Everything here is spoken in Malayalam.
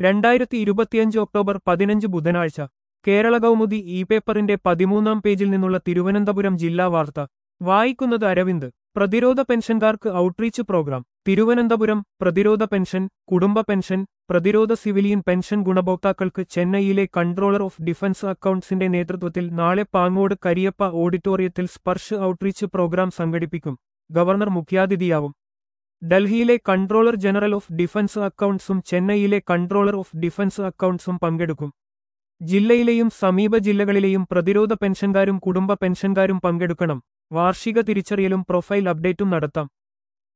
രണ്ടായിരത്തി ഇരുപത്തിയഞ്ച് ഒക്ടോബർ പതിനഞ്ച് ബുധനാഴ്ച കേരള കൗമുദി ഇ പേപ്പറിന്റെ പതിമൂന്നാം പേജിൽ നിന്നുള്ള തിരുവനന്തപുരം ജില്ലാ വാർത്ത വായിക്കുന്നത് അരവിന്ദ് പ്രതിരോധ പെൻഷൻകാർക്ക് ഔട്ട്റീച്ച് പ്രോഗ്രാം തിരുവനന്തപുരം പ്രതിരോധ പെൻഷൻ കുടുംബ പെൻഷൻ പ്രതിരോധ സിവിലിയൻ പെൻഷൻ ഗുണഭോക്താക്കൾക്ക് ചെന്നൈയിലെ കൺട്രോളർ ഓഫ് ഡിഫൻസ് അക്കൌണ്ട്സിന്റെ നേതൃത്വത്തിൽ നാളെ പാങ്ങോട് കരിയപ്പ ഓഡിറ്റോറിയത്തിൽ സ്പർശ് ഔട്ട്റീച്ച് പ്രോഗ്രാം സംഘടിപ്പിക്കും ഗവർണർ മുഖ്യാതിഥിയാവും ഡൽഹിയിലെ കൺട്രോളർ ജനറൽ ഓഫ് ഡിഫൻസ് അക്കൌണ്ട്സും ചെന്നൈയിലെ കൺട്രോളർ ഓഫ് ഡിഫൻസ് അക്കൌണ്ട്സും പങ്കെടുക്കും ജില്ലയിലെയും സമീപ ജില്ലകളിലെയും പ്രതിരോധ പെൻഷൻകാരും കുടുംബ പെൻഷൻകാരും പങ്കെടുക്കണം വാർഷിക തിരിച്ചറിയലും പ്രൊഫൈൽ അപ്ഡേറ്റും നടത്താം